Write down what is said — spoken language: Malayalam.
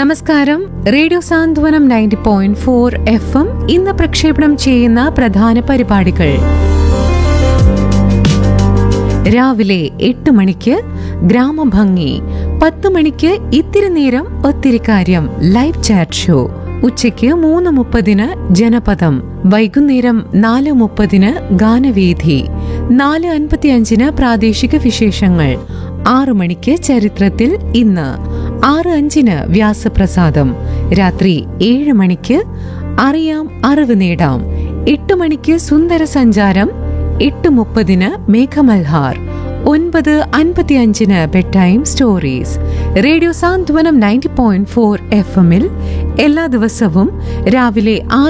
നമസ്കാരം radio Santhwanam ninety point four F M ഇന്ന് പ്രക്ഷേപണം ചെയ്യുന്ന പ്രധാന പരിപാടികൾ രാവിലെ എട്ട് മണിക്ക് ഗ്രാമഭംഗി പത്ത് മണിക്ക് ഇത്തിരി നേരം ഒത്തിരി കാര്യം ലൈവ് ചാറ്റ് ഷോ ഉച്ചയ്ക്ക് മൂന്ന് മുപ്പതിന് ജനപദം വൈകുന്നേരം നാല് മുപ്പതിന് ഗാനവേദി നാല് അൻപത്തിയഞ്ചിന് പ്രാദേശിക വിശേഷങ്ങൾ ആറു മണിക്ക് ചരിത്രത്തിൽ ഇന്ന് ആറ് അഞ്ചിന് വ്യാസപ്രസാദം രാത്രി ഏഴ് മണിക്ക് അറിയാം അറിവ് നേടാം എട്ട് മണിക്ക് സുന്ദര സഞ്ചാരം എട്ട് മുപ്പതിന് മേഘമൽഹാർ ഒൻപത് അൻപത്തിയഞ്ചിന് bed time stories radio Santhwanam ninety point four F എമ്മിൽ എല്ലാ ദിവസവും രാവിലെ ആറ്